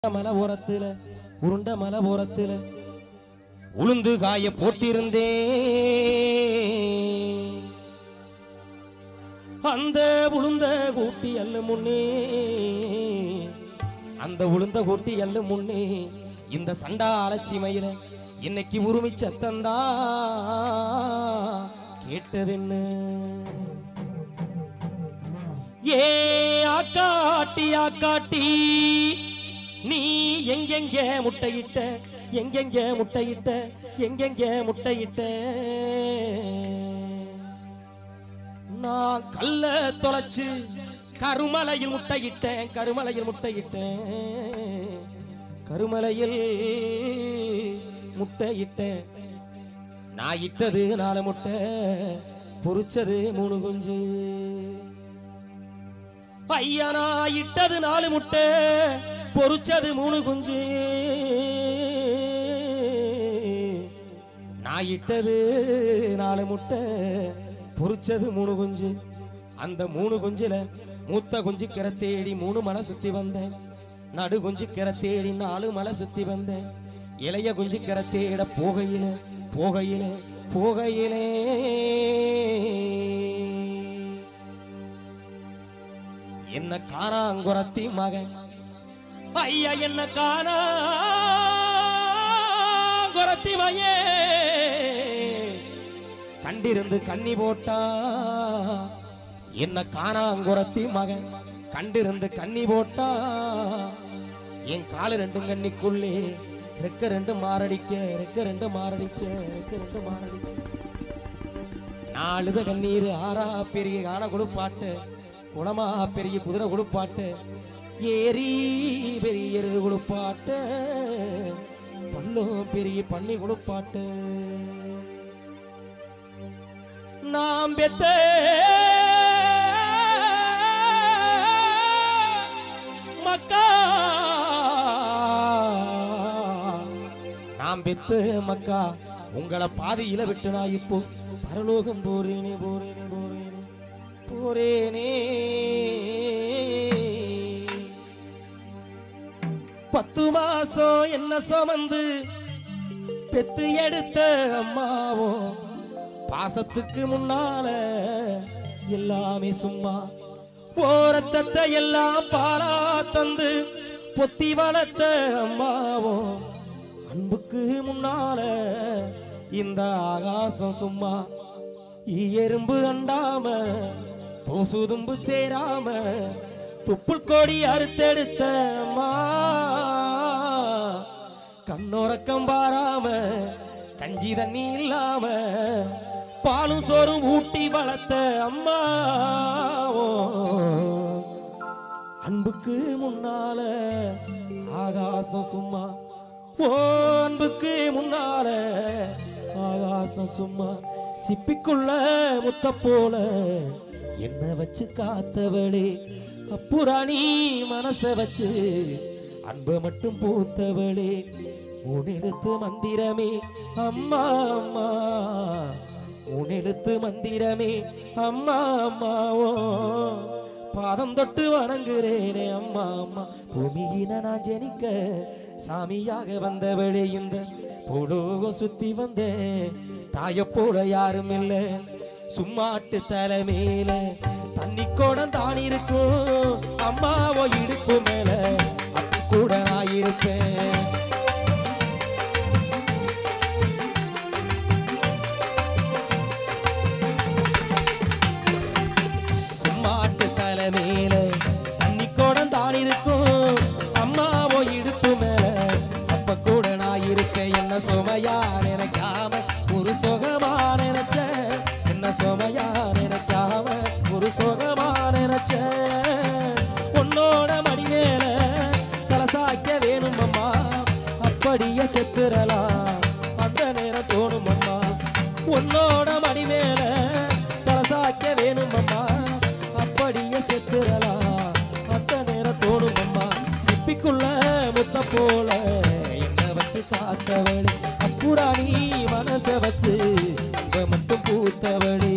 மலை ஓரத்துல உருண்ட மலை ஓரத்துல உளுந்து காய போட்டிருந்தேன் அந்த உளுந்த கூட்டி அல்ல முன்னே அந்த உளுந்த கூட்டி அல்ல முன்னே இந்த சண்டா அலட்சிமையில இன்னைக்கு உரிமை சத்தந்தா கேட்டதென்ன ஏ ஆக்காட்டி ஆக்காட்டி நீ எங்கெங்க முட்டையிட்ட எங்கெங்க முட்டையிட்ட எங்கெங்க முட்டையிட்ட நான் கல்ல தொலைச்சு கருமலையில் முட்டையிட்டேன் கருமலையில் முட்டையிட்டேன் கருமலையில் முட்டையிட்டேன் நான் இட்டது நாலு முட்டை பொரிச்சது மூணு குஞ்சு ஐயா நான் இட்டது நாலு முட்டை பொரிச்சது மூணு குஞ்சு நான் இட்டது நாலு முட்டை பொரிச்சது மூணு குஞ்சு அந்த மூணு குஞ்சுல மூத்த குஞ்சு கிற தேடி மூணு மலை சுத்தி வந்தேன் நடு குஞ்சு கிற தேடி நாலு மலை சுத்தி வந்தேன் இளைய குஞ்சு கிற தேட போகையில போகையில போகையிலே என்ன காணாங்குரத்தி மகன் ஐயா என்ன காணாங்குரத்தி மயே கண்டிருந்து கண்ணி போட்டா என்ன காணாங்குரத்தி மகன் கண்டிருந்து கண்ணி போட்டா என் காலு ரெண்டும் கண்ணிக்குள்ளே ரெக்க ரெண்டு மாரடிக்க ரெக்க ரெண்டு மாரடிக்க ரெக்க ரெண்டு மாரடிக்க நாலுத கண்ணீர் ஆறா பெரிய காண கொடுப்பாட்டு குணமா பெரிய குதிரை கொடுப்பாட்டு ஏரி பெரிய எரு கொடுப்பாட்டு பல்லும் பெரிய பண்ணி கொடுப்பாட்டு நாம் பெத்த மக்கா நாம் பெத்த மக்கா உங்களை பாதியில விட்டு நான் இப்போ பரலோகம் போறேனே போறேனே போறேனே போறேனே பத்து மாசம் என்ன சுமந்து பெத்து எடுத்த அம்மாவோ பாசத்துக்கு முன்னால எல்லாமே சும்மா போரத்தத்தை எல்லாம் பாலா தந்து பொத்தி வளர்த்த அம்மாவோ அன்புக்கு முன்னால இந்த ஆகாசம் சும்மா எறும்பு அண்டாம தூசுதும்பு சேராம துப்புள் கொடி அறுத்தெடுத்த அம்மா கண்ணோரக்கம் பாராம கஞ்சி தண்ணி இல்லாம பாலும் சோறும் ஊட்டி வளர்த்த அம்மாவோ அன்புக்கு முன்னால ஆகாசம் சும்மா ஓ அன்புக்கு முன்னால ஆகாசம் சும்மா சிப்பிக்குள்ள முத்த போல என்ன வச்சு காத்தவளே அப்புறாணி மனச வச்சு அன்பை மட்டும் பூத்தவளே உனெடுத்து மந்திரமே அம்மா அம்மா உனெடுத்து மந்திரமே அம்மா அம்மாவோ பாதம் தொட்டு வணங்குறேனே அம்மா அம்மா பூமியின நான் ஜெனிக்க சாமியாக வந்தவளே இந்த பொழுகும் சுத்தி வந்தேன் தாய போல யாரும் இல்ல சும்மாட்டு தலைமையில தண்ணி கோடம் தான் இருக்கும் அம்மாவோ இடுப்பு மேல அப்ப கூட நான் இருப்பேன் சும்மாட்டு தலைமையில தண்ணி கோடம் தான் இருக்கும் அம்மாவோ இடுப்பு மேல அப்ப கூட நான் இருப்பேன் என்ன சுமையா நினைக்காம ஒரு சுகமா நினைச்சேன் என்ன சுமையா நினைக்காம ஒரு சுகமா நினைச்சேன் உன்னோட மடி மேல தலசாக்க வேணும் அம்மா அப்படியே செத்துறலாம் அந்த நேரம் தோணும் அம்மா உன்னோட மடி மேல தலசாக்க வேணும் அம்மா அப்படியே செத்துறலாம் அந்த நேரம் தோணும் அம்மா சிப்பிக்குள்ள முத்த போல என்ன வச்சு காத்தவளே அப்புறாணி மனச வச்சு அன்பை மட்டும் பூத்தவளே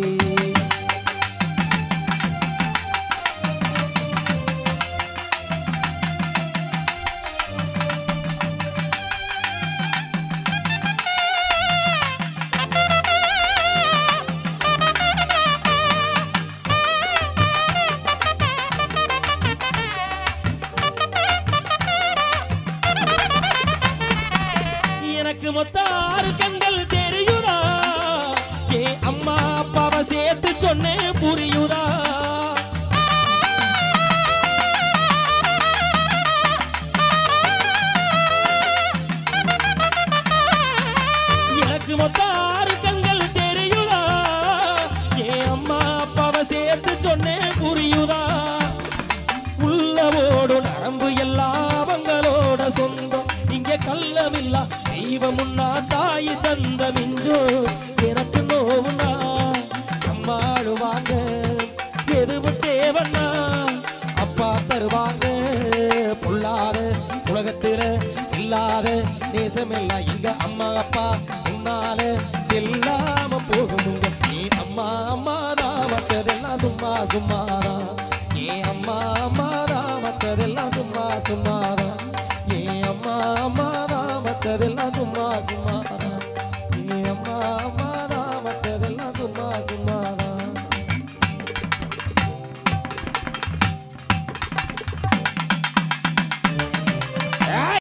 மொத்த ஆறு கண்கள் தெரியுதா ஏ அம்மா அப்பாவை சேர்த்து சொன்னேன் புரியுதா எனக்கு மொத்த ஆறு கண்கள் தெரியுதா ஏ அம்மா அப்பாவை சேர்த்து சொன்னேன் புரியுதா உள்ளவோடு நரம்பு எல்லாம் அவங்களோட சொந்தம் இங்க கள்ளமில்லா தெய்வம் உண்ணா தாய் தந்த மிஞ்சோ எனக்கு நோவுனா அம்மா அழுவாங்க எதுவும் தேவன்னா அப்பா தருவாங்க பொல்லாத உலகத்துல செல்லாத நேசமெல்லாம் எங்க அம்மா அப்பா உன்னால செல்லாம போகுமுங்க நீ அம்மா அம்மா தான் மற்றதெல்லாம் சும்மா சும்மாதான் ஏ அம்மா அம்மா தான் மற்றதெல்லாம் சும்மா சும்மா